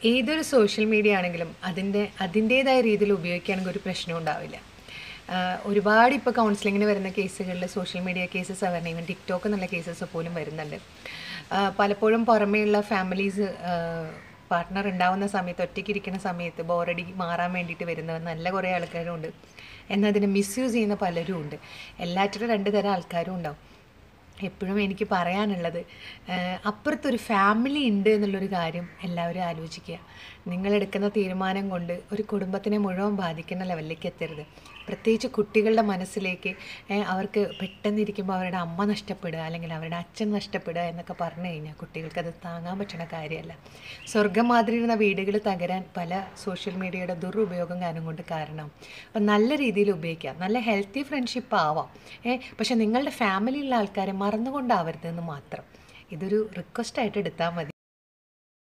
ഏതൊരു social media ആണെങ്കിലും അതിൻ്റെ അതിൻ്റേതായ രീതിയിൽ ഉപയോഗിക്കുകയാണെങ്കിൽ ഒരു പ്രശ്നവും ഉണ്ടാവില്ല ആഹ് ഒരുപാട് ഇപ്പോൾ കൗൺസിലിങ്ങിന് വരുന്ന കേസുകളിൽ സോഷ്യൽ മീഡിയ കേസസ് അവരുടെ ഈവൻ ടിക്ടോക്ക് എന്നുള്ള കേസസ് പോലും വരുന്നുണ്ട് ആഹ് പലപ്പോഴും പുറമേയുള്ള ഫാമിലീസ് പാർട്ട്ണർ ഉണ്ടാവുന്ന സമയത്ത് ഒറ്റയ്ക്ക് ഇരിക്കുന്ന സമയത്ത് ബോറടി മാറാൻ വേണ്ടിയിട്ട് വരുന്ന നല്ല കുറേ ആൾക്കാരുണ്ട് എന്നാൽ അതിനെ മിസ്യൂസ് ചെയ്യുന്ന പലരും ഉണ്ട് എല്ലാറ്റിലും രണ്ട് തരം ആൾക്കാരും ഉണ്ടാവും എപ്പോഴും എനിക്ക് പറയാനുള്ളത് ആഹ് അപ്പുറത്തൊരു ഫാമിലി ഉണ്ട് എന്നുള്ളൊരു കാര്യം എല്ലാവരും ആലോചിക്കുക നിങ്ങളെടുക്കുന്ന തീരുമാനം കൊണ്ട് ഒരു കുടുംബത്തിനെ മുഴുവൻ ബാധിക്കുന്ന ലെവലിലേക്ക് എത്തരുത് പ്രത്യേകിച്ച് കുട്ടികളുടെ മനസ്സിലേക്ക് ഏഹ് അവർക്ക് പെട്ടെന്നിരിക്കുമ്പോൾ അവരുടെ അമ്മ നഷ്ടപ്പെടുക അല്ലെങ്കിൽ അവരുടെ അച്ഛൻ നഷ്ടപ്പെടുക എന്നൊക്കെ പറഞ്ഞു കഴിഞ്ഞാൽ കുട്ടികൾക്ക് അത് താങ്ങാൻ പറ്റുന്ന കാര്യമല്ല സ്വർഗം മാതിരി ഇരുന്ന വീടുകൾ തകരാൻ പല സോഷ്യൽ മീഡിയയുടെ ദുരുപയോഗം കാരണം കൊണ്ട് കാരണം അപ്പം നല്ല രീതിയിൽ ഉപയോഗിക്കാം നല്ല ഹെൽത്തി ഫ്രണ്ട്ഷിപ്പ് ആവാം ഏ പക്ഷെ നിങ്ങളുടെ ഫാമിലിയിലുള്ള ആൾക്കാരെ മറന്നുകൊണ്ടാവരുതെന്ന് മാത്രം ഇതൊരു റിക്വസ്റ്റ് ആയിട്ട് എടുത്താൽ മതി